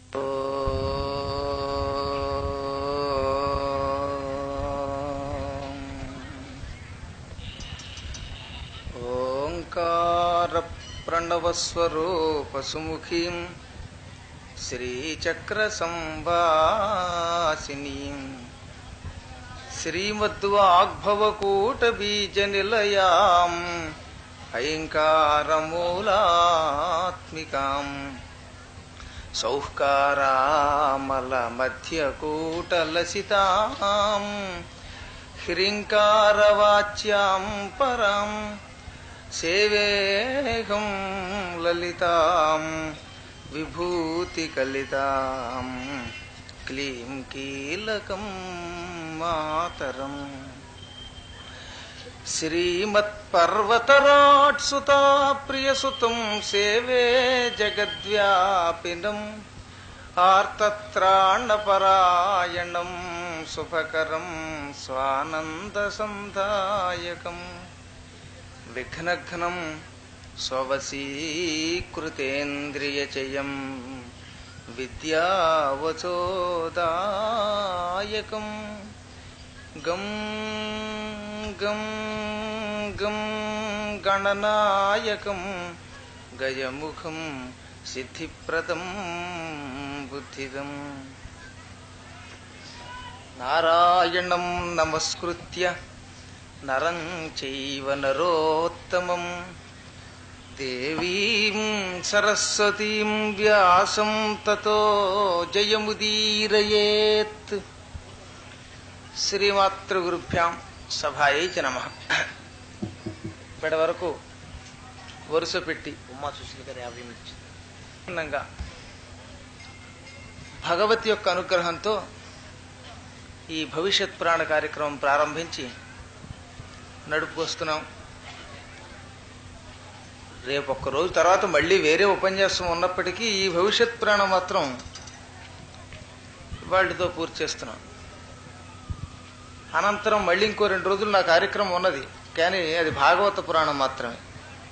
ఓంకారప్రణవస్వరూపసుముఖీం శ్రీచక్రసంవాసినీం శ్రీమద్వాగ్భవకూటబీజనిలయాం ఐంకారమూలాత్మికాం సౌహ్కారామలమధ్యకూటలసితాం హ్రీంకారవాచ్యాం పరాం సేవేహం లలితాం విభూతికలితాం క్లీం కీలకం మాతరం శ్రీమత్పర్వతరాట్సుతా ప్రియసుతం సేవే జగద్వ్యాపినం ఆర్తత్రాణపరాయణం శుభకరం స్వానందసంధాయకం విఘ్నఘ్నం స్వవశీకృతేంద్రియచయం విద్యావచోదాయకం గం గం గం గణనాయకం గజముఖం సిద్ధిప్రదం బుద్ధిదం నారాయణం నమస్కృత్య నరం చైవ నరోత్తమం దేవీం సరస్వతీం వ్యాసం తతో జయముదీరయేత్ శ్రీమాతృగురుభ్యాం సభాయై చ నమ ఇప్పటి వరకు వరుస పెట్టి ఉమ్మా సుశీల్ గారు యాభై మిర్చి పూర్ణంగా భగవతి యొక్క అనుగ్రహంతో ఈ భవిష్యత్ పురాణ కార్యక్రమం ప్రారంభించి నడుపుకొస్తున్నాం రేపు ఒక్క రోజు తర్వాత మళ్ళీ వేరే ఉపన్యాసం ఉన్నప్పటికీ ఈ భవిష్యత్ పురాణం మాత్రం వాటితో పూర్తి చేస్తున్నాం అనంతరం మళ్ళీ ఇంకో రెండు రోజులు నా కార్యక్రమం ఉన్నది కానీ అది భాగవత పురాణం మాత్రమే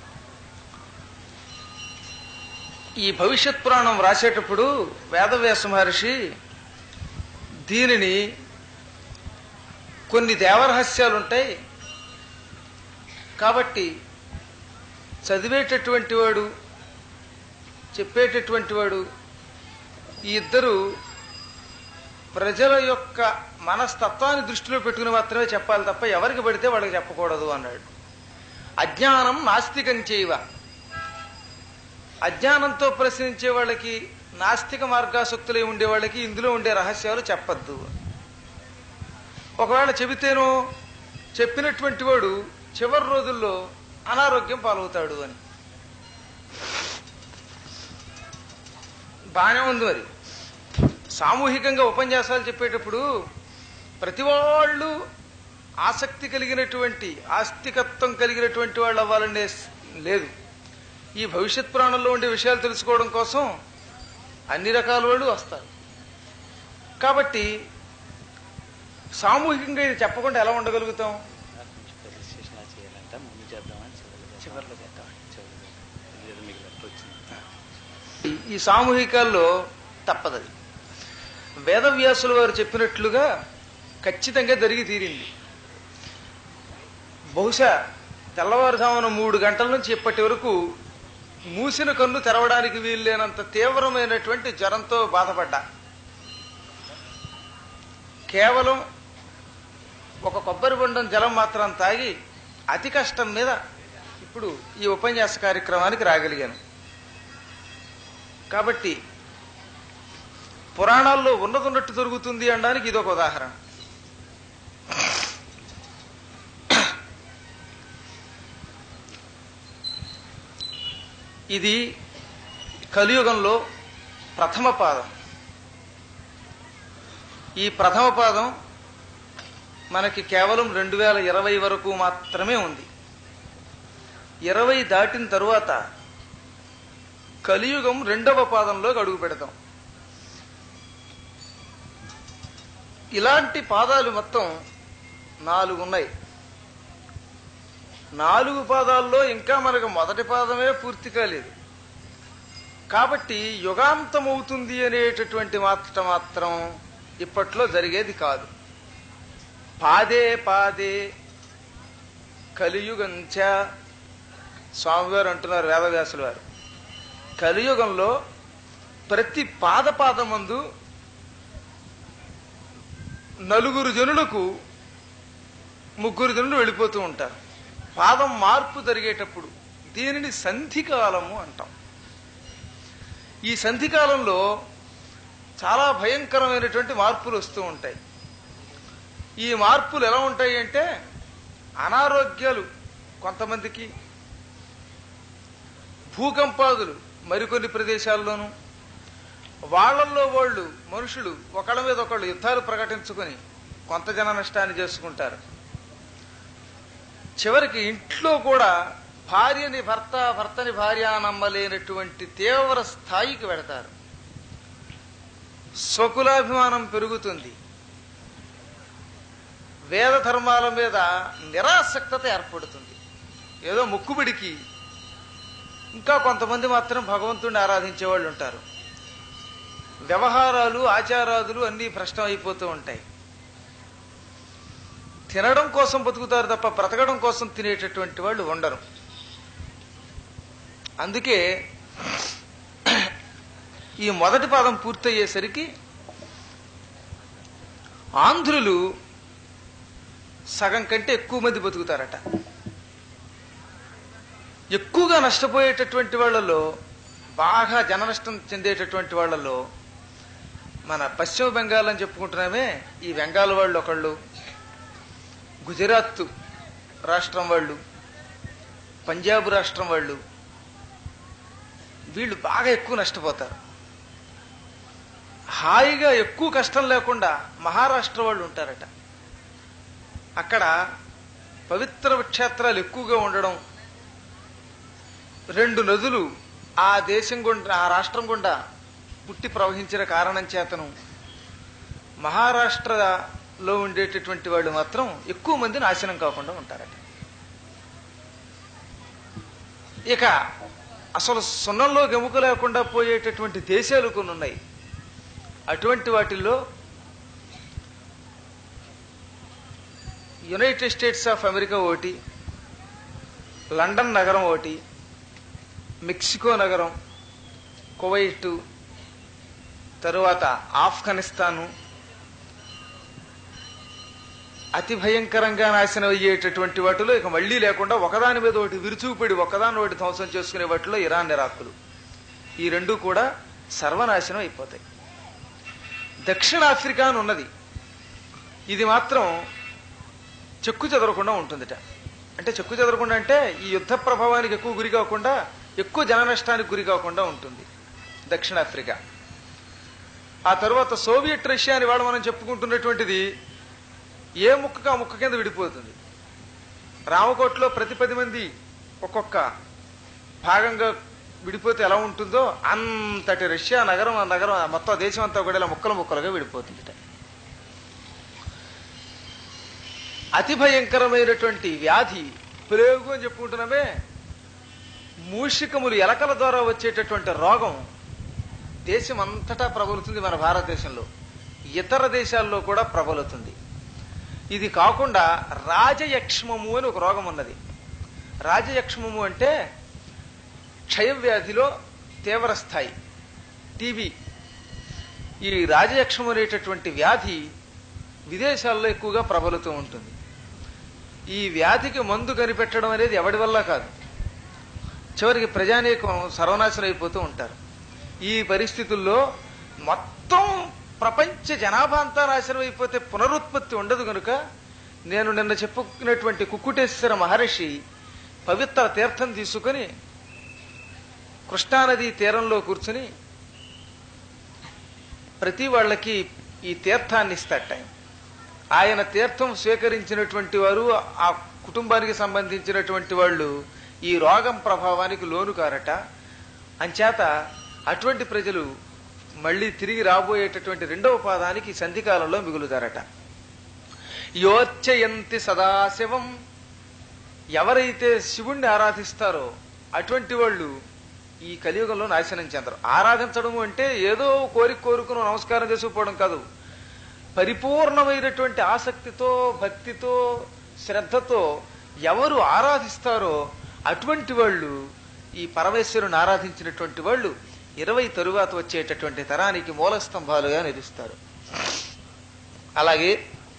ఈ భవిష్యత్ పురాణం రాసేటప్పుడు వేదవ్యాస మహర్షి దీనిని కొన్ని దేవరహస్యాలు ఉంటాయి కాబట్టి చదివేటటువంటి వాడు చెప్పేటటువంటి వాడు ఈ ఇద్దరు ప్రజల యొక్క మనస్తత్వాన్ని దృష్టిలో పెట్టుకుని మాత్రమే చెప్పాలి తప్ప ఎవరికి పడితే వాళ్ళకి చెప్పకూడదు అన్నాడు అజ్ఞానం నాస్తికం చేయవ అజ్ఞానంతో ప్రశ్నించే వాళ్ళకి నాస్తిక మార్గాసక్తులై ఉండే వాళ్ళకి ఇందులో ఉండే రహస్యాలు చెప్పద్దు ఒకవేళ చెబితేనో చెప్పినటువంటి వాడు చివరి రోజుల్లో అనారోగ్యం పాలవుతాడు అని బాగానే ఉంది మరి సామూహికంగా ఉపన్యాసాలు చెప్పేటప్పుడు ప్రతి వాళ్ళు ఆసక్తి కలిగినటువంటి ఆస్తికత్వం కలిగినటువంటి వాళ్ళు అవ్వాలనే లేదు ఈ భవిష్యత్ పురాణంలో ఉండే విషయాలు తెలుసుకోవడం కోసం అన్ని రకాల వాళ్ళు వస్తారు కాబట్టి సామూహికంగా ఇది చెప్పకుండా ఎలా ఉండగలుగుతాం రిజిస్ట్రేషన్ ఎలా చేయాలంట ముందు చేద్దామని చివరిలో చివర్లో చేద్దాం చివరిలో ఇది మీకు లెటర్ వచ్చింది ఈ- ఈ సామూహికాల్లో తప్పదది వేదవ్యాసులు వారు చెప్పినట్లుగా ఖచ్చితంగా జరిగి తీరింది బహుశా తెల్లవారుజామున మూడు గంటల నుంచి ఇప్పటి వరకు మూసిన కన్ను తెరవడానికి వీల్లేనంత తీవ్రమైనటువంటి జ్వరంతో బాధపడ్డా కేవలం ఒక కొబ్బరి బొండం జలం మాత్రం తాగి అతి కష్టం మీద ఇప్పుడు ఈ ఉపన్యాస కార్యక్రమానికి రాగలిగాను కాబట్టి పురాణాల్లో ఉన్నదున్నట్టు దొరుకుతుంది అనడానికి ఇదొక ఉదాహరణ ఇది కలియుగంలో ప్రథమ పాదం ఈ ప్రథమ పాదం మనకి కేవలం రెండు వేల ఇరవై వరకు మాత్రమే ఉంది ఇరవై దాటిన తరువాత కలియుగం రెండవ పాదంలోకి అడుగు పెడతాం ఇలాంటి పాదాలు మొత్తం నాలుగు ఉన్నాయి నాలుగు పాదాల్లో ఇంకా మనకు మొదటి పాదమే పూర్తి కాలేదు కాబట్టి యుగాంతం అవుతుంది అనేటటువంటి మాట మాత్రం ఇప్పట్లో జరిగేది కాదు పాదే పాదే కలియుగంచ స్వామివారు అంటున్నారు వేదవ్యాసుల వారు కలియుగంలో ప్రతి పాదపాదమందు నలుగురు జనులకు ముగ్గురు జనులు వెళ్ళిపోతూ ఉంటారు పాదం మార్పు జరిగేటప్పుడు దీనిని సంధికాలము అంటాం ఈ సంధికాలంలో చాలా భయంకరమైనటువంటి మార్పులు వస్తూ ఉంటాయి ఈ మార్పులు ఎలా ఉంటాయి అంటే అనారోగ్యాలు కొంతమందికి భూకంపాదులు మరికొన్ని ప్రదేశాల్లోనూ వాళ్ళల్లో వాళ్ళు మనుషులు ఒకళ్ళ మీద ఒకళ్ళు యుద్ధాలు ప్రకటించుకొని కొంత జన నష్టాన్ని చేసుకుంటారు చివరికి ఇంట్లో కూడా భార్యని భర్త భర్తని భార్య నమ్మలేనటువంటి తీవ్ర స్థాయికి వెడతారు స్వకులాభిమానం పెరుగుతుంది వేద ధర్మాల మీద నిరాసక్తత ఏర్పడుతుంది ఏదో ముక్కుబడికి ఇంకా కొంతమంది మాత్రం భగవంతుడిని ఆరాధించే వాళ్ళు ఉంటారు వ్యవహారాలు ఆచారాదులు అన్నీ భ్రష్టం అయిపోతూ ఉంటాయి తినడం కోసం బతుకుతారు తప్ప బ్రతకడం కోసం తినేటటువంటి వాళ్ళు ఉండరు అందుకే ఈ మొదటి పాదం పూర్తయ్యేసరికి ఆంధ్రులు సగం కంటే ఎక్కువ మంది బతుకుతారట ఎక్కువగా నష్టపోయేటటువంటి వాళ్ళలో బాగా జన నష్టం చెందేటటువంటి వాళ్ళలో మన పశ్చిమ బెంగాల్ అని చెప్పుకుంటున్నామే ఈ బెంగాల్ వాళ్ళు ఒకళ్ళు గుజరాత్ రాష్ట్రం వాళ్ళు పంజాబ్ రాష్ట్రం వాళ్ళు వీళ్ళు బాగా ఎక్కువ నష్టపోతారు హాయిగా ఎక్కువ కష్టం లేకుండా మహారాష్ట్ర వాళ్ళు ఉంటారట అక్కడ పవిత్ర క్షేత్రాలు ఎక్కువగా ఉండడం రెండు నదులు ఆ దేశం గుండా ఆ రాష్ట్రం గుండా పుట్టి ప్రవహించిన కారణం చేతను మహారాష్ట్రలో ఉండేటటువంటి వాళ్ళు మాత్రం ఎక్కువ మంది నాశనం కాకుండా ఉంటారట ఇక అసలు సున్నంలో గెముక లేకుండా పోయేటటువంటి దేశాలు కొన్ని ఉన్నాయి అటువంటి వాటిల్లో యునైటెడ్ స్టేట్స్ ఆఫ్ అమెరికా ఒకటి లండన్ నగరం ఒకటి మెక్సికో నగరం కువైట్ తరువాత ఆఫ్ఘనిస్తాను అతి భయంకరంగా నాశనం అయ్యేటటువంటి వాటిలో ఇక మళ్ళీ లేకుండా ఒకదాని మీద ఒకటి విరుచుకుపడి ఒకదాని ఒకటి ధ్వంసం చేసుకునే వాటిలో ఇరాన్ ఇరాకులు ఈ రెండు కూడా సర్వనాశనం అయిపోతాయి దక్షిణాఫ్రికా అని ఉన్నది ఇది మాత్రం చెక్కు చెదరకుండా ఉంటుందిట అంటే చెక్కు చెదరకుండా అంటే ఈ యుద్ధ ప్రభావానికి ఎక్కువ గురి కాకుండా ఎక్కువ జన నష్టానికి గురి కాకుండా ఉంటుంది దక్షిణాఫ్రికా ఆ తర్వాత సోవియట్ రష్యా అని వాడు మనం చెప్పుకుంటున్నటువంటిది ఏ ముక్కకు ఆ ముక్క కింద విడిపోతుంది రామకోటలో ప్రతి పది మంది ఒక్కొక్క భాగంగా విడిపోతే ఎలా ఉంటుందో అంతటి రష్యా నగరం ఆ నగరం ఆ మొత్తం దేశం అంతా కూడా ఇలా ముక్కలు ముక్కలుగా విడిపోతుంది అతి భయంకరమైనటువంటి వ్యాధి ప్రేగు అని చెప్పుకుంటున్నామే మూషికములు ఎలకల ద్వారా వచ్చేటటువంటి రోగం దేశం అంతటా ప్రబలుతుంది మన భారతదేశంలో ఇతర దేశాల్లో కూడా ప్రబలుతుంది ఇది కాకుండా రాజయక్ష్మము అని ఒక రోగం ఉన్నది రాజయక్ష్మము అంటే క్షయవ్యాధిలో తీవ్ర స్థాయి టీబీ ఈ రాజయక్షము అనేటటువంటి వ్యాధి విదేశాల్లో ఎక్కువగా ప్రబలుతూ ఉంటుంది ఈ వ్యాధికి మందు కనిపెట్టడం అనేది ఎవడి వల్ల కాదు చివరికి ప్రజానీకం సర్వనాశనం అయిపోతూ ఉంటారు ఈ పరిస్థితుల్లో మొత్తం ప్రపంచ జనాభా అంతా నాశనం అయిపోతే పునరుత్పత్తి ఉండదు కనుక నేను నిన్న చెప్పుకున్నటువంటి కుక్కుటేశ్వర మహర్షి పవిత్ర తీర్థం తీసుకుని కృష్ణానది తీరంలో కూర్చుని ప్రతి వాళ్ళకి ఈ తీర్థాన్ని ఇస్తాట ఆయన. ఆయన తీర్థం స్వీకరించినటువంటి వారు ఆ కుటుంబానికి సంబంధించినటువంటి వాళ్ళు ఈ రోగం ప్రభావానికి లోను కారట అంచేత అటువంటి ప్రజలు మళ్ళీ తిరిగి రాబోయేటటువంటి రెండవ పాదానికి సంధికాలంలో మిగులుతారట యోర్చయంతి సదాశివం ఎవరైతే శివుణ్ణి ఆరాధిస్తారో అటువంటి వాళ్ళు ఈ కలియుగంలో నాశనం చెందరు ఆరాధించడం అంటే ఏదో కోరిక కోరుకుని నమస్కారం చేసుకుపోవడం కాదు పరిపూర్ణమైనటువంటి ఆసక్తితో భక్తితో శ్రద్ధతో ఎవరు ఆరాధిస్తారో అటువంటి వాళ్ళు ఈ పరమేశ్వరుని ఆరాధించినటువంటి వాళ్ళు ఇరవై తరువాత వచ్చేటటువంటి తరానికి మూలస్తంభాలుగా నిలుస్తారు అలాగే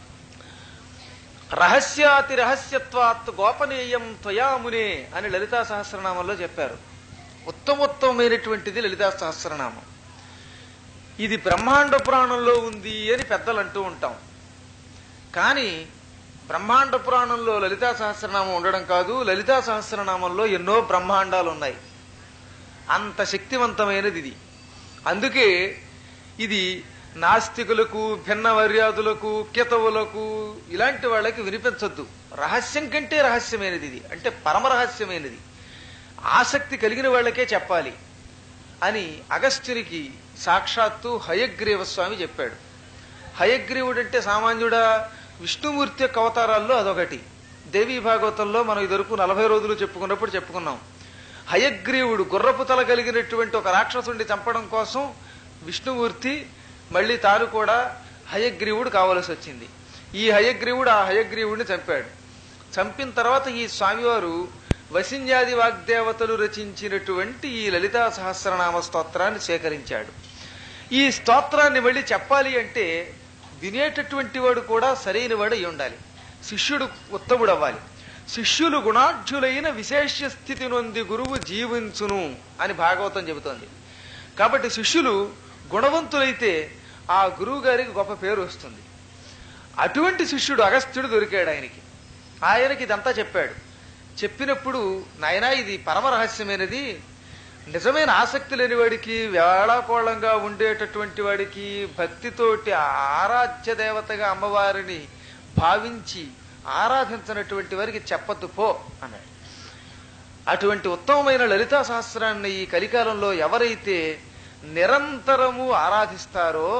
రహస్యాతి రహస్యత్వాత్ గోపనీయం త్వయామునే అని లలితా సహస్రనామంలో చెప్పారు ఉత్తమోత్తమైనటువంటిది లలితా సహస్రనామం ఇది బ్రహ్మాండ పురాణంలో ఉంది అని పెద్దలు అంటూ ఉంటాం కానీ బ్రహ్మాండ పురాణంలో లలితా సహస్రనామం ఉండడం కాదు లలితా సహస్రనామంలో ఎన్నో బ్రహ్మాండాలు ఉన్నాయి అంత శక్తివంతమైనది ఇది అందుకే ఇది నాస్తికులకు భిన్న మర్యాదులకు కితవులకు ఇలాంటి వాళ్ళకి వినిపించొద్దు రహస్యం కంటే రహస్యమైనది ఇది అంటే పరమ రహస్యమైనది ఆసక్తి కలిగిన వాళ్ళకే చెప్పాలి అని అగస్త్యునికి సాక్షాత్తు హయగ్రీవ స్వామి చెప్పాడు హయగ్రీవుడు అంటే సామాన్యుడా విష్ణుమూర్తి యొక్క అవతారాల్లో అదొకటి దేవీ భాగవతంలో మనం ఇదివరకు నలభై రోజులు చెప్పుకున్నప్పుడు చెప్పుకున్నాం హయగ్రీవుడు గుర్రపు తల కలిగినటువంటి ఒక రాక్షసుడిని చంపడం కోసం విష్ణుమూర్తి మళ్ళీ తాను కూడా హయగ్రీవుడు కావలసి వచ్చింది ఈ హయగ్రీవుడు ఆ హయగ్రీవుడిని చంపాడు చంపిన తర్వాత ఈ స్వామివారు వసిన్యాది వాగ్దేవతలు రచించినటువంటి ఈ లలితా సహస్రనామ స్తోత్రాన్ని సేకరించాడు ఈ స్తోత్రాన్ని మళ్ళీ చెప్పాలి అంటే వినేటటువంటి వాడు కూడా సరైన వాడు అయి ఉండాలి శిష్యుడు ఉత్తముడు అవ్వాలి శిష్యులు గుణాఢ్యులైన విశేష స్థితి నొంది గురువు జీవించును అని భాగవతం చెబుతోంది కాబట్టి శిష్యులు గుణవంతులైతే ఆ గురువు గారికి గొప్ప పేరు వస్తుంది అటువంటి శిష్యుడు అగస్త్యుడు దొరికాడు ఆయనకి ఆయనకి ఇదంతా చెప్పాడు చెప్పినప్పుడు నాయనా ఇది పరమ రహస్యమైనది నిజమైన ఆసక్తి లేని వాడికి వేళాకోళంగా ఉండేటటువంటి వాడికి భక్తితోటి ఆరాధ్య దేవతగా అమ్మవారిని భావించి ఆరాధించినటువంటి వారికి చెప్పద్దు పో అన్నాడు అటువంటి ఉత్తమమైన లలితా సహస్రాన్ని ఈ కలికాలంలో ఎవరైతే నిరంతరము ఆరాధిస్తారో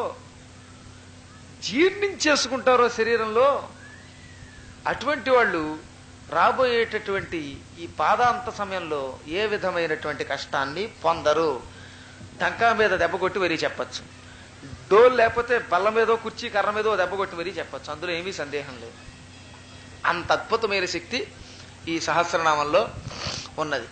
జీర్ణించేసుకుంటారో శరీరంలో అటువంటి వాళ్ళు రాబోయేటటువంటి ఈ పాదాంత సమయంలో ఏ విధమైనటువంటి కష్టాన్ని పొందరు డంకా మీద దెబ్బ కొట్టి మరీ చెప్పచ్చు డోల్ లేకపోతే బల్ల మీదో కుర్చీ కర్ర మీదో దెబ్బ కొట్టి మరీ చెప్పచ్చు అందులో ఏమీ సందేహం లేదు అంత అద్భుతమైన శక్తి ఈ సహస్రనామంలో ఉన్నది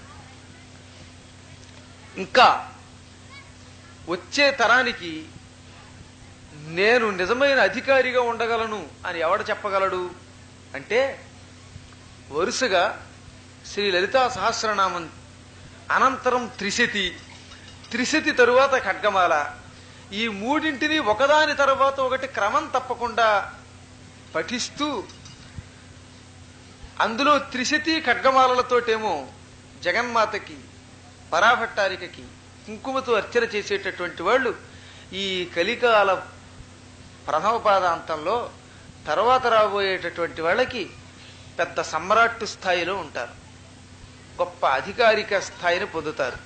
ఇంకా వచ్చే తరానికి నేను నిజమైన అధికారిగా ఉండగలను అని ఎవడు చెప్పగలడు అంటే వరుసగా శ్రీ లలితా సహస్రనామం అనంతరం త్రిశతి త్రిశతి తరువాత ఖడ్గమాల ఈ మూడింటిని ఒకదాని తర్వాత ఒకటి క్రమం తప్పకుండా పఠిస్తూ అందులో త్రిశతి ఖడ్గమాలలతోటేమో జగన్మాతకి పరాభట్టారికకి కుంకుమతో అర్చన చేసేటటువంటి వాళ్ళు ఈ కలికాల ప్రథమ పాదాంతంలో తర్వాత రాబోయేటటువంటి వాళ్ళకి పెద్ద సమ్రాట్టు స్థాయిలో ఉంటారు గొప్ప అధికారిక స్థాయిని పొందుతారు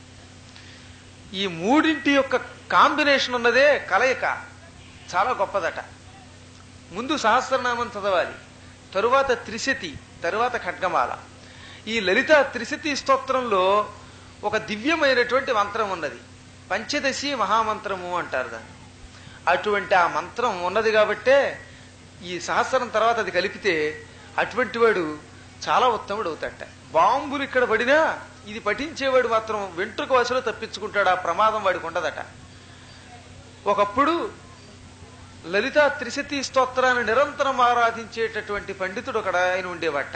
ఈ మూడింటి యొక్క కాంబినేషన్ ఉన్నదే కలయిక చాలా గొప్పదట ముందు సహస్రనామం చదవాలి తరువాత త్రిశతి తరువాత ఖడ్గమాల ఈ లలిత త్రిశతి స్తోత్రంలో ఒక దివ్యమైనటువంటి మంత్రం ఉన్నది పంచదశి మహామంత్రము అంటారు దాన్ని అటువంటి ఆ మంత్రం ఉన్నది కాబట్టే ఈ సహస్రం తర్వాత అది కలిపితే అటువంటి వాడు చాలా ఉత్తముడు అవుతాట బాంబులు ఇక్కడ పడినా ఇది పఠించేవాడు మాత్రం వెంట్రుక వశలో తప్పించుకుంటాడు ఆ ప్రమాదం వాడికి ఉండదట ఒకప్పుడు లలిత త్రిశతి స్తోత్రాన్ని నిరంతరం ఆరాధించేటటువంటి పండితుడు ఒకడు ఆయన ఉండేవాట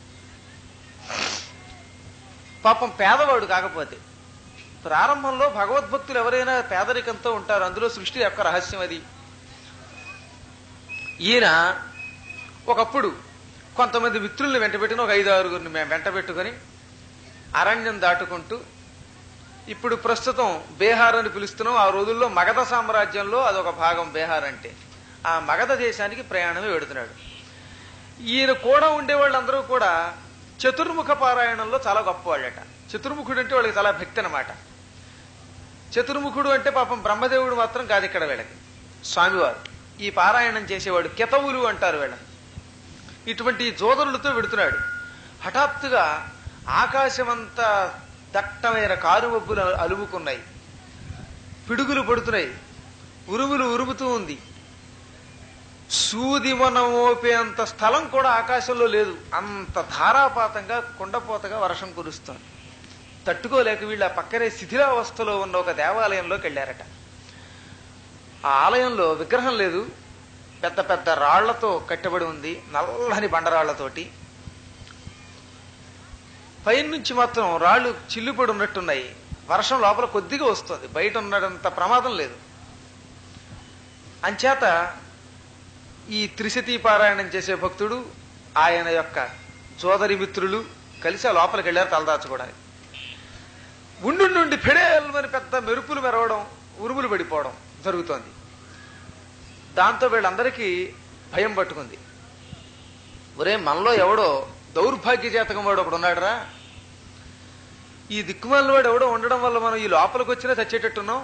పాపం పేదవాడు కాకపోతే ప్రారంభంలో భగవద్భక్తులు ఎవరైనా పేదరికంతో ఉంటారు అందులో సృష్టి యొక్క రహస్యం అది ఈయన ఒకప్పుడు కొంతమంది మిత్రుల్ని వెంటబెట్టిన ఒక ఐదు ఆరుగురిని మేము వెంట పెట్టుకొని అరణ్యం దాటుకుంటూ ఇప్పుడు ప్రస్తుతం బీహార్ అని పిలుస్తున్నాం ఆ రోజుల్లో మగధ సామ్రాజ్యంలో అదొక భాగం బీహార్ అంటే ఆ మగధ దేశానికి ప్రయాణమే వెడుతున్నాడు ఈయన కూడా ఉండే వాళ్ళందరూ కూడా చతుర్ముఖ పారాయణంలో చాలా గొప్పవాళ్ళట చతుర్ముఖుడు అంటే వాళ్ళకి చాలా భక్తి అనమాట చతుర్ముఖుడు అంటే పాపం బ్రహ్మదేవుడు మాత్రం కాదు ఇక్కడ వీళ్ళకి స్వామివారు ఈ పారాయణం చేసేవాడు కెతవులు అంటారు వీళ్ళని ఇటువంటి జోదరులతో వెడుతున్నాడు హఠాత్తుగా ఆకాశమంతా దట్టమైన కారుమబ్బులు అలుముకున్నాయి పిడుగులు పడుతున్నాయి ఉరుములు ఉరుముతూ ఉంది సూది మనం మోపేంత స్థలం కూడా ఆకాశంలో లేదు అంత ధారాపాతంగా కుండపోతగా వర్షం కురుస్తుంది తట్టుకోలేక వీళ్ళు ఆ పక్కనే శిథిలావస్థలో ఉన్న ఒక దేవాలయంలోకి వెళ్ళారట ఆ ఆలయంలో విగ్రహం లేదు పెద్ద పెద్ద రాళ్లతో కట్టబడి ఉంది నల్లని బండరాళ్లతోటి పైనుంచి మాత్రం రాళ్ళు చిల్లుపడి ఉన్నట్టున్నాయి వర్షం లోపల కొద్దిగా వస్తుంది బయట ఉన్నదంత ప్రమాదం లేదు అంచేత ఈ త్రిశతీ పారాయణం చేసే భక్తుడు ఆయన యొక్క సోదరి మిత్రులు కలిసి ఆ లోపలికి వెళ్ళారు తలదాచుకోవడానికి ఉండు నుండి ఫెడేల్మని పెద్ద మెరుపులు మెరవడం ఉరుములు పడిపోవడం జరుగుతోంది దాంతో వీళ్ళందరికీ భయం పట్టుకుంది ఒరే మనలో ఎవడో దౌర్భాగ్య జాతకం వాడు ఒకడు ఉన్నాడురా ఈ దిక్కుమాలిన వాడు ఎవడో ఉండడం వల్ల మనం ఈ లోపలికి వచ్చినా చచ్చేటట్టున్నాం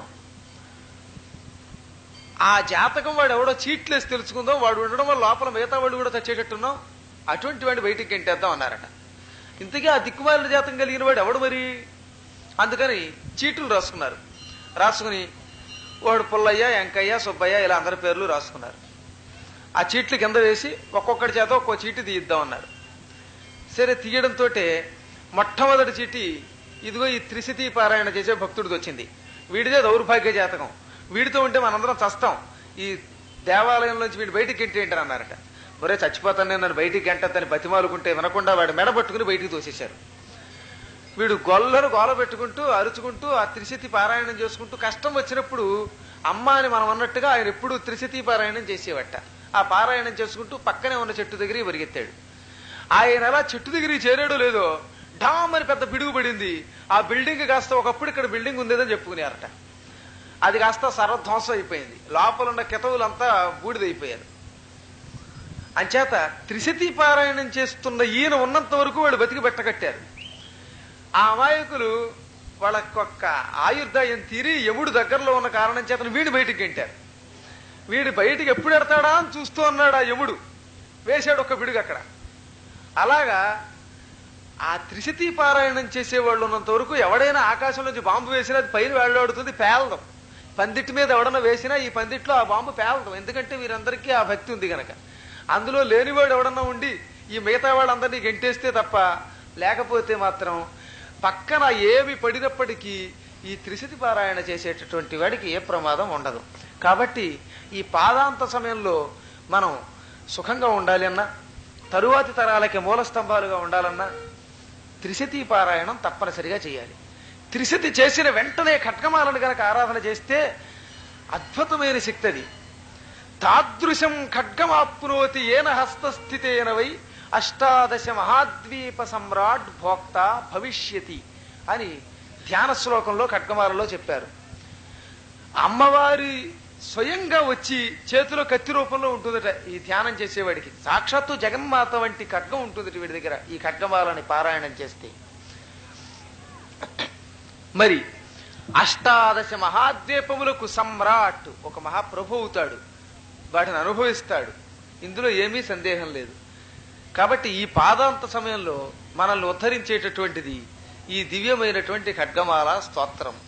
ఆ జాతకం వాడు ఎవడో చీట్లేసి తెలుసుకుందాం వాడు ఉండడం వల్ల లోపల మిగతా వాడు కూడా చచ్చేటట్టున్నాం అటువంటి వాడిని బయటికి గెంటేద్దాం అన్నారట ఇంతకీ ఆ దిక్కుమాలిన జాతకం కలిగిన వాడు ఎవడు మరి అందుకని చీట్లు రాసుకున్నారు రాసుకుని వాడు పుల్లయ్య వెంకయ్య సుబ్బయ్య ఇలా అందరి పేర్లు రాసుకున్నారు ఆ చీట్లు కింద వేసి ఒక్కొక్కటి చేత ఒక్కో చీటి తీయిద్దామన్నారు సరే తీయడంతో మొట్టమొదటి చీటి ఇదిగో ఈ త్రిశతి పారాయణ చేసే భక్తుడిది వచ్చింది వీడిదే దౌర్భాగ్య జాతకం వీడితో ఉంటే మనందరం చస్తాం ఈ దేవాలయంలోంచి వీడు బయటికి గెంటేంటని అన్నారట ఒరే చచ్చిపోతాను నేను నన్ను బయటికి గంటద్దని బతిమాలుకుంటే వినకుండా వాడు మెడ పట్టుకుని బయటికి తోసేశారు వీడు గొల్లను గోల పెట్టుకుంటూ అరుచుకుంటూ ఆ త్రిశతి పారాయణం చేసుకుంటూ కష్టం వచ్చినప్పుడు అమ్మ అని మనం అన్నట్టుగా ఆయన ఎప్పుడు త్రిశతి పారాయణం చేసేవట ఆ పారాయణం చేసుకుంటూ పక్కనే ఉన్న చెట్టు దగ్గరికి పరిగెత్తాడు ఆయన అలా చెట్టు దగ్గరికి చేరాడో లేదో డామ్ అని పెద్ద పిడుగు పడింది ఆ బిల్డింగ్ కాస్త ఒకప్పుడు ఇక్కడ బిల్డింగ్ ఉండేదని చెప్పుకునేవారట అది కాస్త సర్వధ్వంసం అయిపోయింది లోపల ఉన్న కితవులంతా బూడిదైపోయారు అంచేత త్రిశతి పారాయణం చేస్తున్న ఈయన ఉన్నంత వరకు వాడు బతికి పెట్టకట్టారు ఆ అమాయకులు వాళ్ళకొక్క ఆయుర్దాయం తీరి యముడు దగ్గరలో ఉన్న కారణం చేత వీడు బయటికి గెంటారు వీడు బయటికి ఎప్పుడు ఎడతాడా అని చూస్తూ ఉన్నాడు ఆ యముడు వేశాడు ఒక పిడుగు అక్కడ అలాగా ఆ త్రిశతి పారాయణం చేసేవాళ్ళు ఉన్నంత వరకు ఎవడైనా ఆకాశంలోంచి బాంబు వేసినా అది పైన వేళ్లాడుతుంది పేలడం పందిటి మీద ఎవడన్నా వేసినా ఈ పందిట్లో ఆ బాంబు పేలడం ఎందుకంటే వీరందరికీ ఆ భక్తి ఉంది గనక అందులో లేనివాడు ఎవడన్నా ఉండి ఈ మిగతా వాళ్ళందరినీ గెంటేస్తే తప్ప లేకపోతే మాత్రం పక్కన ఏమి పడినప్పటికీ ఈ త్రిశతి పారాయణ చేసేటటువంటి వాడికి ఏ ప్రమాదం ఉండదు కాబట్టి ఈ పాదాంత సమయంలో మనం సుఖంగా ఉండాలి అన్నా తరువాతి తరాలకి మూల స్తంభాలుగా ఉండాలన్నా త్రిశతి పారాయణం తప్పనిసరిగా చేయాలి త్రిశతి చేసిన వెంటనే ఖడ్గమాలను గనక ఆరాధన చేస్తే అద్భుతమైన శక్తి అది తాదృశం ఖడ్గమాప్నోతి ఏన హస్తస్థితేన వై అష్టాదశ మహాద్వీప సమ్రాట్ భోక్త భవిష్యతి అని ధ్యాన శ్లోకంలో ఖడ్గమాలలో చెప్పారు అమ్మవారి స్వయంగా వచ్చి చేతిలో కత్తి రూపంలో ఉంటుందట ఈ ధ్యానం చేసేవాడికి సాక్షాత్తు జగన్మాత వంటి ఖడ్గం ఉంటుంది వీడి దగ్గర ఈ ఖడ్గమాలని పారాయణం చేస్తే మరి అష్టాదశ మహాద్వీపములకు సమ్రాట్ ఒక మహాప్రభు అవుతాడు వాటిని అనుభవిస్తాడు ఇందులో ఏమీ సందేహం లేదు కాబట్టి ఈ పాదాంత సమయంలో మనల్ని ఉద్ధరించేటటువంటిది ఈ దివ్యమైనటువంటి ఖడ్గమాల స్తోత్రం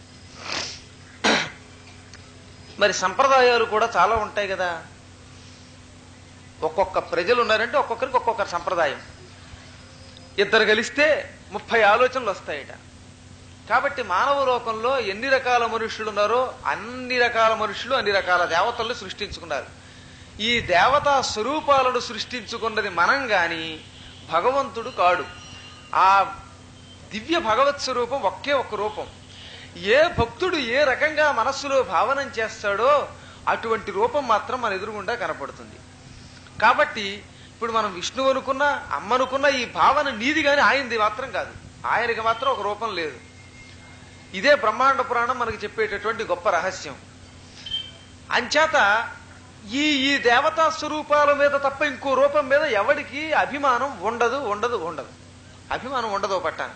మరి సంప్రదాయాలు కూడా చాలా ఉంటాయి కదా ఒక్కొక్క ప్రజలు ఉన్నారంటే ఒక్కొక్కరికి ఒక్కొక్క సంప్రదాయం ఇద్దరు కలిస్తే ముప్పై ఆలోచనలు వస్తాయట కాబట్టి మానవ లోకంలో ఎన్ని రకాల మనుషులు ఉన్నారో అన్ని రకాల మనుషులు అన్ని రకాల దేవతలను సృష్టించుకున్నారు ఈ దేవతా స్వరూపాలను సృష్టించుకున్నది మనం గాని భగవంతుడు కాడు ఆ దివ్య భగవత్ స్వరూపం ఒకే ఒక్క రూపం ఏ భక్తుడు ఏ రకంగా మనస్సులో భావనం చేస్తాడో అటువంటి రూపం మాత్రం మన ఎదురుగుండా కనపడుతుంది కాబట్టి ఇప్పుడు మనం విష్ణువు అనుకున్న అమ్మ అనుకున్న ఈ భావన నీది గాని ఆయనది మాత్రం కాదు ఆయనకి మాత్రం ఒక రూపం లేదు ఇదే బ్రహ్మాండ పురాణం మనకి చెప్పేటటువంటి గొప్ప రహస్యం అంచేత ఈ ఈ దేవతా స్వరూపాల మీద తప్ప ఇంకో రూపం మీద ఎవడికి అభిమానం ఉండదు ఉండదు ఉండదు అభిమానం ఉండదు ఓ పట్టాను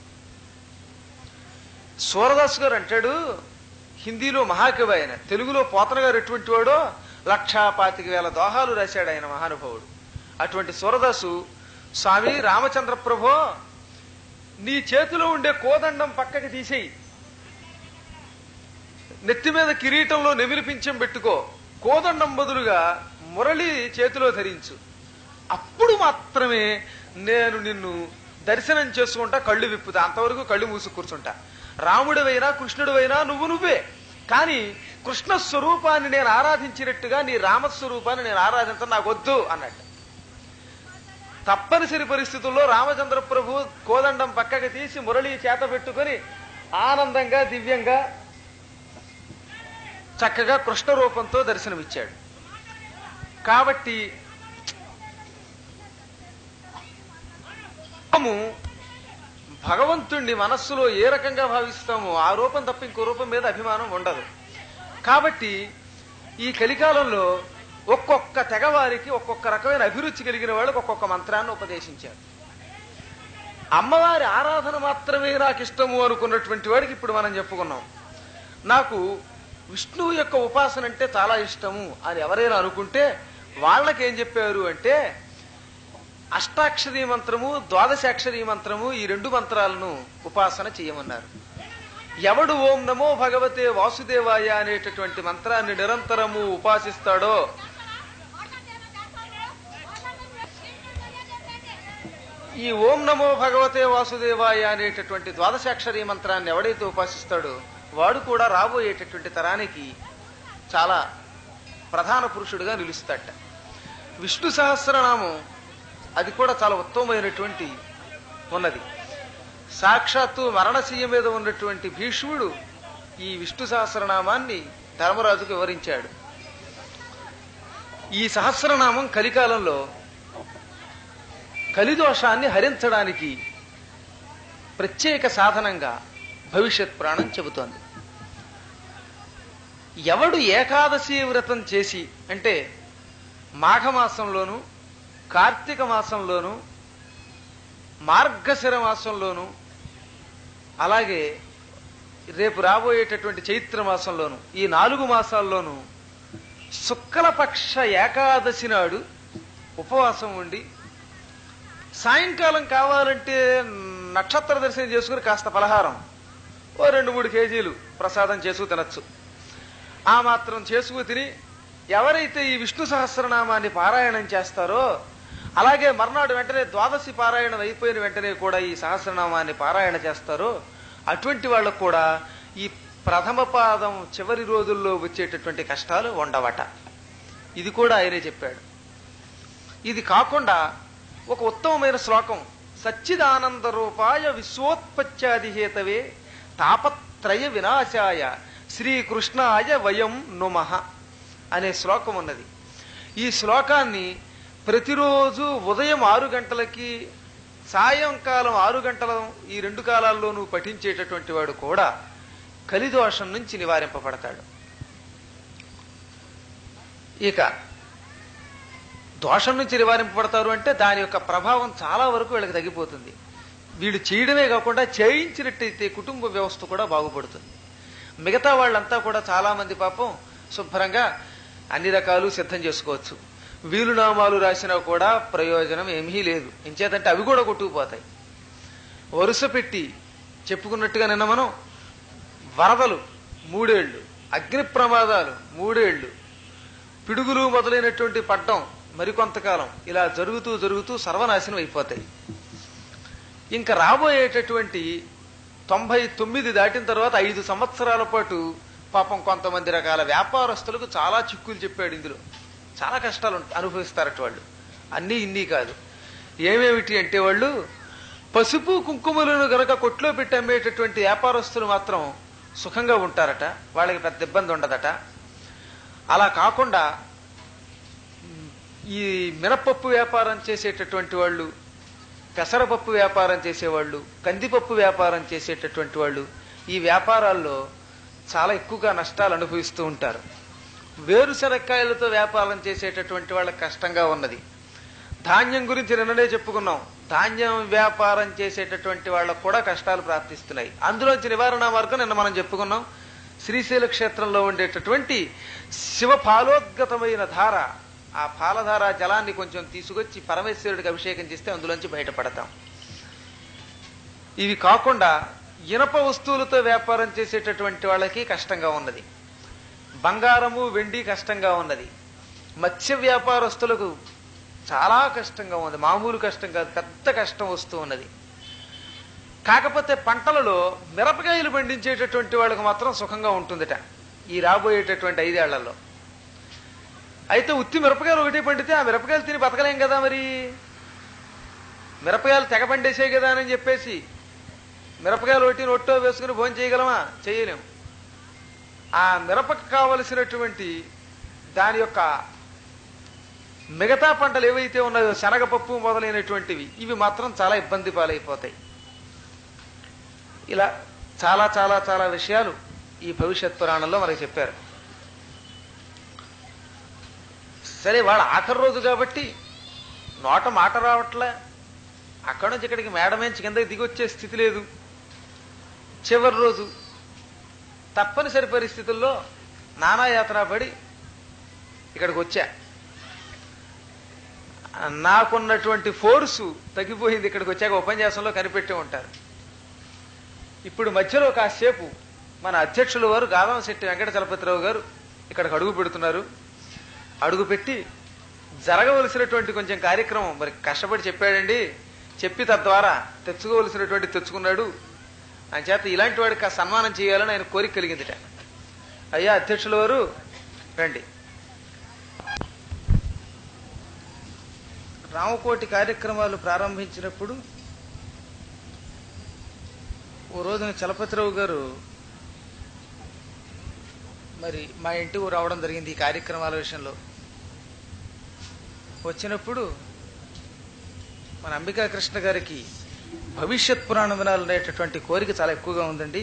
సూరదాస్ గారు అంటాడు హిందీలో మహాకవి ఆయన తెలుగులో పోతన గారు ఎటువంటి వాడో లక్షా పాతిక వేల దోహాలు రాశాడు ఆయన మహానుభావుడు అటువంటి సూరదాసు స్వామి రామచంద్ర ప్రభో నీ చేతిలో ఉండే కోదండం పక్కకి తీసేయి నెత్తి మీద కిరీటంలో నెమిలి పింఛం పెట్టుకో కోదండం బదులుగా మురళి చేతిలో ధరించు అప్పుడు మాత్రమే నేను నిన్ను దర్శనం చేసుకుంటా కళ్ళు విప్పుతా అంతవరకు కళ్ళు మూసి కూర్చుంటా రాముడివైనా కృష్ణుడివైనా నువ్వు నువ్వే కానీ కృష్ణ స్వరూపాన్ని నేను ఆరాధించినట్టుగా నీ రామస్వరూపాన్ని నేను ఆరాధించడం నాకు వద్దు అన్నట్టు తప్పనిసరి పరిస్థితుల్లో రామచంద్ర ప్రభు కోదండం పక్కకి తీసి మురళి చేత పెట్టుకొని ఆనందంగా దివ్యంగా చక్కగా కృష్ణ రూపంతో దర్శనమిచ్చాడు కాబట్టి మనము భగవంతుణ్ణి మనస్సులో ఏ రకంగా భావిస్తామో ఆ రూపం తప్ప ఇంకో రూపం మీద అభిమానం ఉండదు కాబట్టి ఈ కలికాలంలో ఒక్కొక్క తెగవారికి ఒక్కొక్క రకమైన అభిరుచి కలిగిన వాళ్ళకి ఒక్కొక్క మంత్రాన్ని ఉపదేశించారు అమ్మవారి ఆరాధన మాత్రమే నాకు ఇష్టము అనుకున్నటువంటి వాడికి ఇప్పుడు మనం చెప్పుకున్నాం నాకు విష్ణువు యొక్క ఉపాసన అంటే చాలా ఇష్టము అని ఎవరైనా అనుకుంటే వాళ్ళకి ఏం చెప్పారు అంటే అష్టాక్షరీ మంత్రము ద్వాదశాక్షరీ మంత్రము ఈ రెండు మంత్రాలను ఉపాసన చేయమన్నారు ఎవడు ఓం నమో భగవతే వాసుదేవాయ అనేటటువంటి మంత్రాన్ని నిరంతరము ఉపాసిస్తాడో ఈ ఓం నమో భగవతే వాసుదేవాయ అనేటటువంటి ద్వాదశాక్షరీ మంత్రాన్ని ఎవడైతే ఉపాసిస్తాడో వాడు కూడా రాబోయేటటువంటి తరానికి చాలా ప్రధాన పురుషుడిగా నిలుస్తాట విష్ణు సహస్రనామం అది కూడా చాలా ఉత్తమమైనటువంటి ఉన్నది సాక్షాత్తు మరణశయ్య మీద ఉన్నటువంటి భీష్ముడు ఈ విష్ణు సహస్రనామాన్ని ధర్మరాజుకు వివరించాడు ఈ సహస్రనామం కలికాలంలో కలిదోషాన్ని హరించడానికి ప్రత్యేక సాధనంగా భవిష్యత్ ప్రాణం చెబుతోంది ఎవడు ఏకాదశి వ్రతం చేసి అంటే మాఘమాసంలోను కార్తీక మాసంలోను మార్గశిర మాసంలోను అలాగే రేపు రాబోయేటటువంటి చైత్ర మాసంలోను ఈ నాలుగు మాసాల్లోనూ శుక్లపక్ష ఏకాదశి నాడు ఉపవాసం ఉండి సాయంకాలం కావాలంటే నక్షత్ర దర్శనం చేసుకుని కాస్త పలహారం ఓ రెండు మూడు కేజీలు ప్రసాదం చేసుకు తినచ్చు ఆ మాత్రం చేసుకు తిని ఎవరైతే ఈ విష్ణు సహస్రనామాన్ని పారాయణం చేస్తారో అలాగే మర్నాడు వెంటనే ద్వాదశి పారాయణం అయిపోయిన వెంటనే కూడా ఈ సహస్రనామాన్ని పారాయణ చేస్తారో అటువంటి వాళ్ళకు కూడా ఈ ప్రథమ పాదం చివరి రోజుల్లో వచ్చేటటువంటి కష్టాలు ఉండవట ఇది కూడా ఆయనే చెప్పాడు ఇది కాకుండా ఒక ఉత్తమమైన శ్లోకం సచ్చిదానంద రూపాయ విశ్వోత్పత్యాదిహేతవే తాపత్రయ వినాశాయ శ్రీకృష్ణాయ వయం నుమః అనే శ్లోకం ఉన్నది ఈ శ్లోకాన్ని ప్రతిరోజు ఉదయం ఆరు గంటలకి సాయంకాలం ఆరు గంటల ఈ రెండు కాలాల్లోనూ పఠించేటటువంటి వాడు కూడా కలిదోషం నుంచి నివారింపబడతాడు ఇక దోషం నుంచి నివారింపబడతారు అంటే దాని యొక్క ప్రభావం చాలా వరకు వీళ్ళకి తగ్గిపోతుంది వీళ్ళు చేయడమే కాకుండా చేయించినట్టయితే కుటుంబ వ్యవస్థ కూడా బాగుపడుతుంది మిగతా వాళ్ళంతా కూడా చాలా మంది పాపం శుభ్రంగా అన్ని రకాలు సిద్ధం చేసుకోవచ్చు వీలునామాలు రాసినా కూడా ప్రయోజనం ఏమీ లేదు ఎంచేతంటే అవి కూడా కొట్టుకుపోతాయి వరుస పెట్టి చెప్పుకున్నట్టుగా నిన్న మనం వరదలు మూడేళ్లు అగ్ని ప్రమాదాలు మూడేళ్లు పిడుగులు మొదలైనటువంటి పడ్డం మరికొంతకాలం ఇలా జరుగుతూ జరుగుతూ సర్వనాశనం అయిపోతాయి ఇంకా రాబోయేటటువంటి తొంభై తొమ్మిది దాటిన తర్వాత ఐదు సంవత్సరాల పాటు పాపం కొంతమంది రకాల వ్యాపారస్తులకు చాలా చిక్కులు చెప్పాడు ఇందులో చాలా కష్టాలు ఉంట- అనుభవిస్తారట వాళ్ళు అన్నీ ఇన్ని కాదు ఏమేమిటి అంటే వాళ్ళు పసుపు కుంకుమలను గనక కొట్లో పెట్టి అమ్మేటటువంటి వ్యాపారస్తులు మాత్రం సుఖంగా ఉంటారట వాళ్ళకి పెద్ద ఇబ్బంది ఉండదట అలా కాకుండా ఈ మినపప్పు వ్యాపారం చేసేటటువంటి వాళ్ళు పెసరపప్పు వ్యాపారం చేసేవాళ్ళు కందిపప్పు వ్యాపారం చేసేటటువంటి వాళ్ళు ఈ వ్యాపారాల్లో చాలా ఎక్కువగా నష్టాలు అనుభవిస్తూ ఉంటారు వేరుశనక్కాయలతో వ్యాపారం చేసేటటువంటి వాళ్ళకి కష్టంగా ఉన్నది ధాన్యం గురించి నిన్ననే చెప్పుకున్నాం ధాన్యం వ్యాపారం చేసేటటువంటి వాళ్ళకు కూడా కష్టాలు ప్రాప్తిస్తున్నాయి అందులోంచి నివారణ మార్గం నిన్న మనం చెప్పుకున్నాం శ్రీశైల క్షేత్రంలో ఉండేటటువంటి శివ ఫాలోద్గతమైన ధార ఆ పాలధార జలాన్ని కొంచెం తీసుకొచ్చి పరమేశ్వరుడికి అభిషేకం చేస్తే అందులోంచి బయటపడతాం ఇవి కాకుండా ఇనప వస్తువులతో వ్యాపారం చేసేటటువంటి వాళ్ళకి కష్టంగా ఉన్నది బంగారము వెండి కష్టంగా ఉన్నది మత్స్య వ్యాపారస్తులకు చాలా కష్టంగా ఉంది మామూలు కష్టం కాదు పెద్ద కష్టం వస్తూ ఉన్నది కాకపోతే పంటలలో మిరపకాయలు పండించేటటువంటి వాళ్ళకి మాత్రం సుఖంగా ఉంటుందిట ఈ రాబోయేటటువంటి ఐదేళ్లలో అయితే ఉత్తి మిరపకాయలు ఒకటి పండితే ఆ మిరపకాయలు తిని బతకలేం కదా మరి మిరపకాయలు తెగ పండేసాయి కదా అని చెప్పేసి మిరపకాయలు ఒకటి నొట్టో వేసుకుని భోజనం చేయగలమా చేయలేం ఆ మిరపకు కావలసినటువంటి దాని యొక్క మిగతా పంటలు ఏవైతే ఉన్నాయో శనగపప్పు మొదలైనటువంటివి ఇవి మాత్రం చాలా ఇబ్బంది పాలైపోతాయి ఇలా చాలా చాలా చాలా విషయాలు ఈ భవిష్యత్ పురాణంలో మనకి చెప్పారు సరే వాళ్ళ ఆఖరి రోజు కాబట్టి నోట మాట రావట్లే అక్కడి నుంచి ఇక్కడికి మేడమేంచి కిందకి దిగి వచ్చే స్థితి లేదు చివరి రోజు తప్పనిసరి పరిస్థితుల్లో నానాయాతన పడి ఇక్కడికి వచ్చా నాకున్నటువంటి ఫోర్సు తగ్గిపోయింది ఇక్కడికి వచ్చాక ఉపన్యాసంలో కనిపెట్టి ఉంటారు ఇప్పుడు మధ్యలో కాసేపు మన అధ్యక్షుల వారు గాదం శెట్టి వెంకట చలపతిరావు గారు ఇక్కడికి అడుగు పెడుతున్నారు అడుగు పెట్టి జరగవలసినటువంటి కొంచెం కార్యక్రమం మరి కష్టపడి చెప్పాడండి చెప్పి తద్వారా తెచ్చుకోవలసినటువంటి తెచ్చుకున్నాడు అని చేత ఇలాంటి వాడికి ఆ సన్మానం చేయాలని ఆయన కోరిక కలిగిందిట అయ్యా అధ్యక్షుల వారు రండి రామకోటి కార్యక్రమాలు ప్రారంభించినప్పుడు ఓ రోజున చలపతిరావు గారు మరి మా ఇంటి ఊరు రావడం జరిగింది ఈ కార్యక్రమాల విషయంలో వచ్చినప్పుడు మన అంబికా కృష్ణ గారికి భవిష్యత్ పురాణం వినాలనేటటువంటి కోరిక చాలా ఎక్కువగా ఉందండి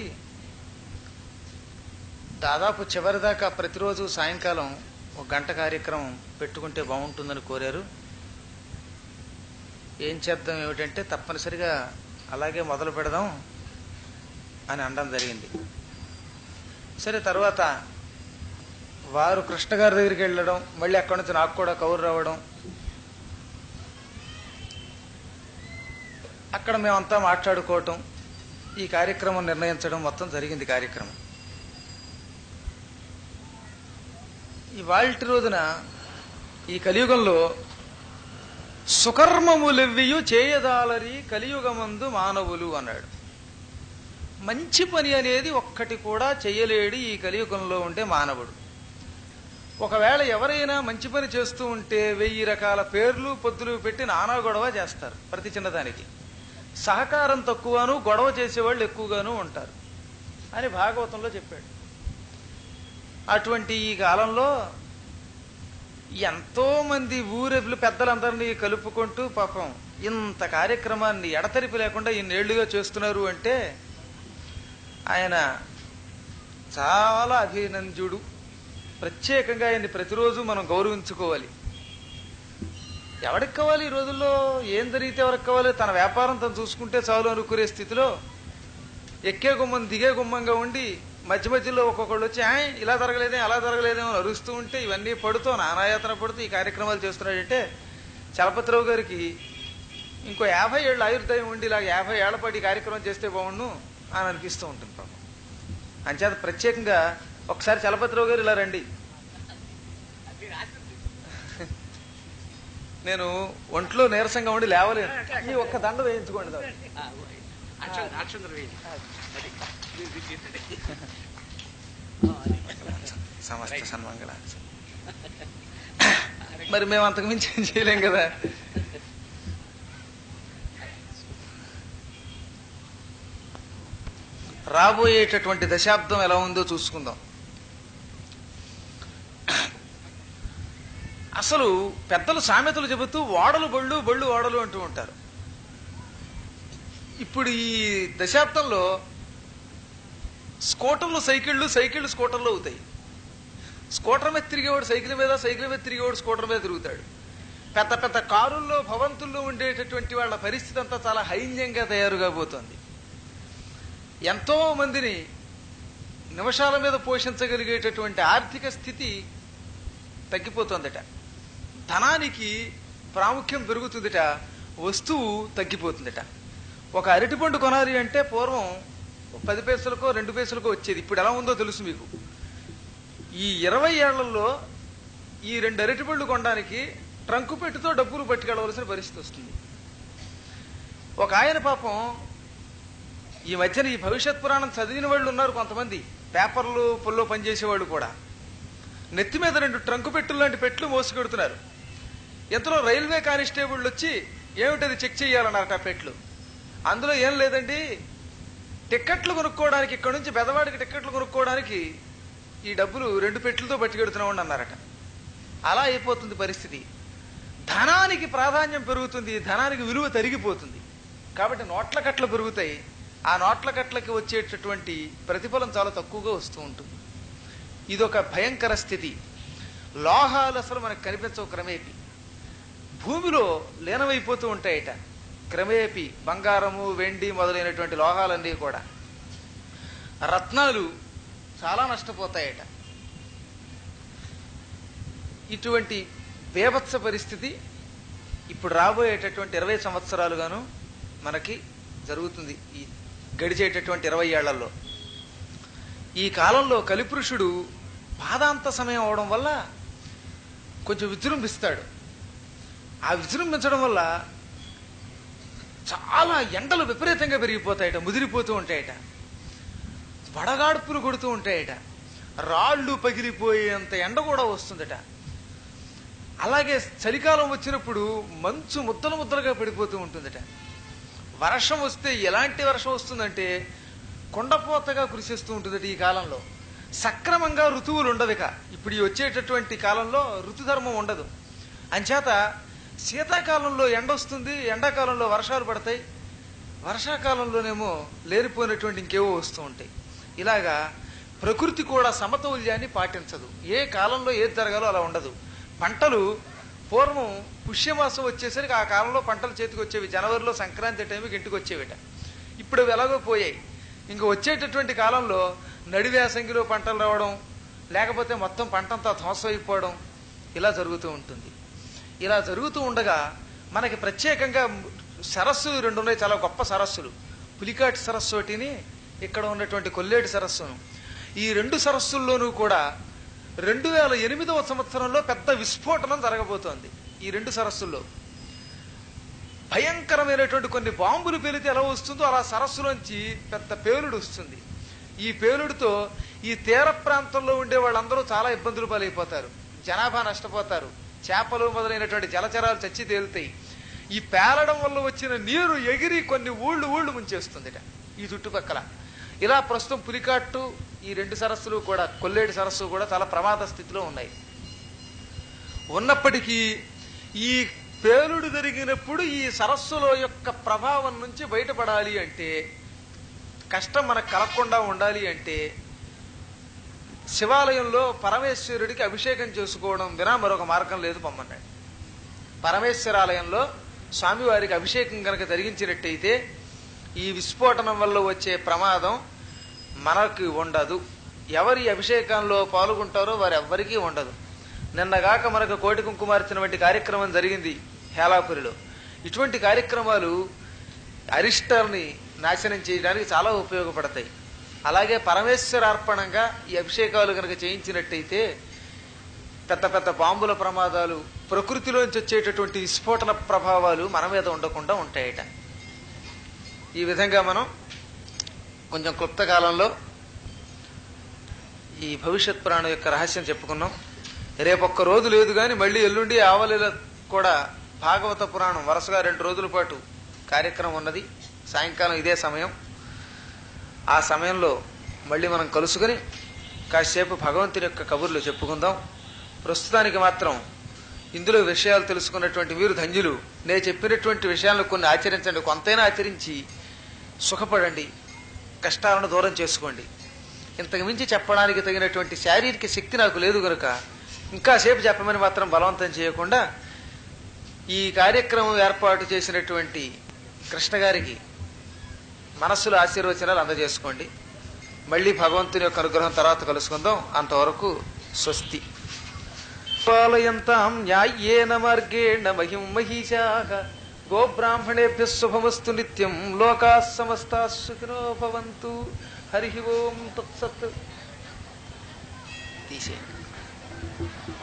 దాదాపు చివరిదాకా ప్రతిరోజు సాయంకాలం ఒక గంట కార్యక్రమం పెట్టుకుంటే బాగుంటుందని కోరారు ఏం చేద్దాం ఏమిటంటే తప్పనిసరిగా అలాగే మొదలు పెడదాం అని అనడం జరిగింది సరే తర్వాత వారు కృష్ణ గారి దగ్గరికి వెళ్ళడం మళ్ళీ అక్కడి నుంచి నాకు కూడా కౌరు రావడం అక్కడ మేమంతా మాట్లాడుకోవటం ఈ కార్యక్రమం నిర్ణయించడం మొత్తం జరిగింది కార్యక్రమం ఇవాల్టి రోజున ఈ కలియుగంలో సుకర్మములెవ్వియు చేయదాలరి కలియుగమందు మానవులు అన్నాడు మంచి పని అనేది ఒక్కటి కూడా చేయలేడు ఈ కలియుగంలో ఉండే మానవుడు ఒకవేళ ఎవరైనా మంచి పని చేస్తూ ఉంటే వెయ్యి రకాల పేర్లు పొద్దులు పెట్టి నానా గొడవ చేస్తారు ప్రతి చిన్నదానికి సహకారం తక్కువను గొడవ చేసేవాళ్ళు ఎక్కువగాను ఉంటారు అని భాగవతంలో చెప్పాడు అటువంటి ఈ కాలంలో ఎంతో మంది ఊరెపులు పెద్దలందరినీ కలుపుకుంటూ పాపం ఇంత కార్యక్రమాన్ని ఎడతెరిపి లేకుండా ఇన్నేళ్లుగా చేస్తున్నారు అంటే ఆయన చాలా అభినంద్యుడు ప్రత్యేకంగా ఆయన్ని ప్రతిరోజు మనం గౌరవించుకోవాలి ఎవరికి కావాలి ఈ రోజుల్లో ఏం జరిగితే ఎవరికి కావాలి తన వ్యాపారం తను చూసుకుంటే చాలు అనుకునే స్థితిలో ఎక్కే గుమ్మం దిగే గుమ్మంగా ఉండి మధ్య మధ్యలో ఒక్కొక్కళ్ళు వచ్చి "ఆయ్, ఇలా జరగలేదే అలా జరగలేదేమో అని అరుస్తూ ఉంటే ఇవన్నీ పడుతూ నానాయాతన పడుతూ ఈ కార్యక్రమాలు చేస్తున్నాడంటే చలపతిరావు గారికి ఇంకో యాభై ఏళ్ళ ఆయుర్దాయం ఉండి ఇలా యాభై ఏళ్ల పాటు ఈ కార్యక్రమం చేస్తే బాగుండు అని అనిపిస్తూ ఉంటుంది పాపం అంచేత ప్రత్యేకంగా ఒకసారి చలపతిరావు గారు ఇలా రండి నేను ఒంట్లో నీరసంగా ఉండి లేవలేను ఈ ఒక్క దండ వేయించుకోండి చాలు. అక్షంతలు వేయండి అది ఇది- ఇది- ఇది- సమస్త సన్మంగళ మరి మేము అంతకు మించి ఏం చేయలేం కదా రాబోయేటటువంటి దశాబ్దం ఎలా ఉందో చూసుకుందాం అసలు పెద్దలు సామెతలు చెబుతూ ఓడలు బళ్ళు బళ్ళు ఓడలు అంటూ ఉంటారు ఇప్పుడు ఈ దశాబ్దంలో స్కూటర్లు సైకిళ్ళు సైకిళ్ళు స్కూటర్లు అవుతాయి స్కూటర్ మీద తిరిగేవాడు సైకిల్ మీద సైకిల్ మీద తిరిగేవాడు స్కూటర్ మీద తిరుగుతాడు పెద్ద పెద్ద కారుల్లో భవంతుల్లో ఉండేటటువంటి వాళ్ళ పరిస్థితి అంతా చాలా హైన్యంగా తయారు కాబోతోంది ఎంతో మందిని నిమిషాల మీద పోషించగలిగేటటువంటి ఆర్థిక స్థితి తగ్గిపోతుందట ధనానికి ప్రాముఖ్యం పెరుగుతుందట వస్తువు తగ్గిపోతుందట ఒక అరటిపండు కొనాలి అంటే పూర్వం ఒక పది పైసలకో రెండు పైసలకో వచ్చేది ఇప్పుడు ఎలా ఉందో తెలుసు మీకు ఈ ఇరవై ఏళ్లలో ఈ రెండు అరటిపళ్ళు కొనడానికి ట్రంకు పెట్టుతో డబ్బులు పట్టుకెళ్ళవలసిన పరిస్థితి వస్తుంది ఒక ఆయన పాపం ఈ మధ్యన ఈ భవిష్యత్ పురాణం చదివిన వాళ్ళు ఉన్నారు కొంతమంది పేపర్లు పుల్లో పనిచేసేవాళ్ళు కూడా నెత్తి మీద రెండు ట్రంకు పెట్టులు లాంటి పెట్లు మోసుకెడుతున్నారు ఎంతలో రైల్వే కానిస్టేబుల్ వచ్చి ఏమిటది చెక్ చేయాలన్నారట ఆ పెట్లు అందులో ఏం లేదండి టిక్కెట్లు కొనుక్కోవడానికి ఇక్కడ నుంచి పెదవాడికి టిక్కెట్లు కొనుక్కోవడానికి ఈ డబ్బులు రెండు పెట్లతో పట్టుకెడుతున్నామని అన్నారట అలా అయిపోతుంది పరిస్థితి ధనానికి ప్రాధాన్యం పెరుగుతుంది ధనానికి విలువ తరిగిపోతుంది కాబట్టి నోట్ల కట్టలు పెరుగుతాయి ఆ నోట్ల కట్లకి వచ్చేటటువంటి ప్రతిఫలం చాలా తక్కువగా వస్తూ ఉంటుంది ఇదొక భయంకర స్థితి లోహాలు అసలు మనకు కనిపించవు క్రమేపీ భూమిలో లీనమైపోతూ ఉంటాయట క్రమేపీ బంగారము వెండి మొదలైనటువంటి లోహాలన్నీ కూడా రత్నాలు చాలా నష్టపోతాయట ఇటువంటి బేభత్స పరిస్థితి ఇప్పుడు రాబోయేటటువంటి ఇరవై సంవత్సరాలుగాను మనకి జరుగుతుంది ఈ గడిచేటటువంటి ఇరవై ఏళ్లలో ఈ కాలంలో కలిపురుషుడు పాదాంత సమయం అవడం వల్ల కొంచెం విజృంభిస్తాడు ఆ విజృంభించడం వల్ల చాలా ఎండలు విపరీతంగా పెరిగిపోతాయట ముదిరిపోతూ ఉంటాయట వడగాడుపులు కొడుతూ ఉంటాయట రాళ్ళు పగిలిపోయేంత ఎండ కూడా వస్తుందట అలాగే చలికాలం వచ్చినప్పుడు మంచు ముద్దలు ముద్దలుగా పడిపోతూ ఉంటుందట వర్షం వస్తే ఎలాంటి వర్షం వస్తుందంటే కొండపోతగా కురిసేస్తూ ఉంటుందట ఈ కాలంలో సక్రమంగా ఋతువులు ఉండవిక ఇప్పుడు ఈ వచ్చేటటువంటి కాలంలో ఋతుధర్మం ఉండదు అంచేత శీతాకాలంలో ఎండ వస్తుంది ఎండాకాలంలో వర్షాలు పడతాయి వర్షాకాలంలోనేమో లేనిపోయినటువంటి ఇంకేవో వస్తూ ఉంటాయి ఇలాగా ప్రకృతి కూడా సమతౌల్యాన్ని పాటించదు ఏ కాలంలో ఏది జరగాలో అలా ఉండదు పంటలు పూర్వం పుష్యమాసం వచ్చేసరికి ఆ కాలంలో పంటలు చేతికి వచ్చేవి జనవరిలో సంక్రాంతి టైంకి ఇంటికి వచ్చేవిట ఇప్పుడు అవి ఎలాగో పోయాయి ఇంకా వచ్చేటటువంటి కాలంలో నడివేసంగిలో పంటలు రావడం లేకపోతే మొత్తం పంటంతా ధ్వంసం అయిపోవడం ఇలా జరుగుతూ ఉంటుంది ఇలా జరుగుతూ ఉండగా మనకి ప్రత్యేకంగా సరస్సులు రెండు ఉన్నాయి చాలా గొప్ప సరస్సులు పులికాటి సరస్సు ఒకటిని ఇక్కడ ఉన్నటువంటి కొల్లేటి సరస్సును ఈ రెండు సరస్సుల్లోనూ కూడా రెండు వేల ఎనిమిదవ సంవత్సరంలో పెద్ద విస్ఫోటనం జరగబోతోంది ఈ రెండు సరస్సుల్లో భయంకరమైనటువంటి కొన్ని బాంబులు పేలితే ఎలా వస్తుందో అలా సరస్సులోంచి పెద్ద పేలుడు వస్తుంది ఈ పేలుడుతో ఈ తీర ప్రాంతంలో ఉండే వాళ్ళందరూ చాలా ఇబ్బందులు పాలైపోతారు జనాభా నష్టపోతారు చేపలు మొదలైనటువంటి జలచరాలు చచ్చి తేలుతాయి ఈ పేలడం వల్ల వచ్చిన నీరు ఎగిరి కొన్ని ఊళ్ళు ఊళ్ళు ముంచేస్తుందిట ఈ చుట్టుపక్కల ఇలా ప్రస్తుతం పులికాట్టు ఈ రెండు సరస్సులు కూడా కొల్లేటి సరస్సు కూడా చాలా ప్రమాద స్థితిలో ఉన్నాయి ఉన్నప్పటికీ ఈ పేలుడు జరిగినప్పుడు ఈ సరస్సులో యొక్క ప్రభావం నుంచి బయటపడాలి అంటే కష్టం మనకు కలగకుండా ఉండాలి అంటే శివాలయంలో పరమేశ్వరుడికి అభిషేకం చేసుకోవడం వినా మరొక మార్గం లేదు పొమ్మన్నాడు పరమేశ్వరాలయంలో స్వామివారికి అభిషేకం కనుక జరిగించినట్టయితే ఈ విస్ఫోటనం వల్ల వచ్చే ప్రమాదం మనకి ఉండదు ఎవరి అభిషేకంలో పాల్గొంటారో వారు ఎవ్వరికీ ఉండదు నిన్నగాక మనకు కోటి కుంకుమార్చన వంటి కార్యక్రమం జరిగింది హేలాపురిలో ఇటువంటి కార్యక్రమాలు అరిష్టల్ని నాశనం చేయడానికి చాలా ఉపయోగపడతాయి అలాగే పరమేశ్వరార్పణంగా ఈ అభిషేకాలు కనుక చేయించినట్టయితే పెద్ద పెద్ద బాంబుల ప్రమాదాలు ప్రకృతిలోంచి వచ్చేటటువంటి విస్ఫోటన ప్రభావాలు మన మీద ఉండకుండా ఉంటాయట ఈ విధంగా మనం కొంచెం క్లుప్త కాలంలో ఈ భవిష్యత్ పురాణం యొక్క రహస్యం చెప్పుకున్నాం రేపొక్క రోజు లేదు కానీ మళ్ళీ ఎల్లుండి ఆవలిల కూడా భాగవత పురాణం వరుసగా రెండు రోజుల పాటు కార్యక్రమం ఉన్నది సాయంకాలం ఇదే సమయం ఆ సమయంలో మళ్ళీ మనం కలుసుకుని కాసేపు భగవంతుని యొక్క కబుర్లు చెప్పుకుందాం ప్రస్తుతానికి మాత్రం ఇందులో విషయాలు తెలుసుకున్నటువంటి మీరు ధన్యులు నేను చెప్పినటువంటి విషయాలను కొన్ని ఆచరించండి కొంతైనా ఆచరించి సుఖపడండి కష్టాలను దూరం చేసుకోండి ఇంతకు మించి చెప్పడానికి తగినటువంటి శారీరక శక్తి నాకు లేదు కనుక ఇంకా సేపు చెప్పమని మాత్రం బలవంతం చేయకుండా ఈ కార్యక్రమం ఏర్పాటు చేసినటువంటి కృష్ణ గారికి మనస్సులో ఆశీర్వచనాలు అందజేసుకోండి మళ్ళీ భగవంతుని యొక్క అనుగ్రహం తర్వాత కలుసుకుందాం అంతవరకు స్వస్తి పాలయంతాం న్యాయేన మార్గేణ మహిం మహిషాః గోబ్రాహ్మణేభ్య శుభమస్తు నిత్యం లోకా సమస్తా సుఖినో భవంతు హరి ఓం తత్సత్ తీసేయండి